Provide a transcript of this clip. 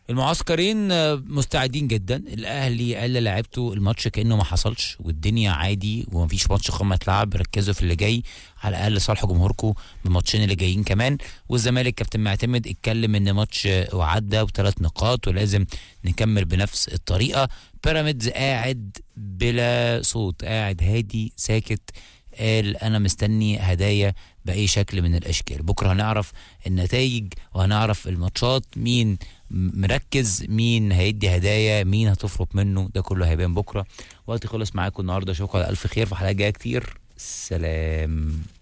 المعسكرين آه، مستعدين جدا الاهلي قال لعيبته الماتش كانه ما حصلش والدنيا عادي ومفيش ماتش قمه اتلعب ركزوا في اللي جاي على الاقل صالح جمهوركم بالماتشين اللي جايين كمان والزمالك كابتن معتمد اتكلم ان ماتش آه، وعدى بثلاث نقاط ولازم نكمل بنفس الطريقه بيراميدز قاعد بلا صوت قاعد هادي ساكت قال انا مستني هدايا باي شكل من الاشكال بكره هنعرف النتائج وهنعرف الماتشات مين م- مركز مين هيدي هدايا مين هتفرط منه ده كله هيبان بكره وقتي خلص معاكم النهارده اشوفكم على الف خير في حلقه جايه كتير سلام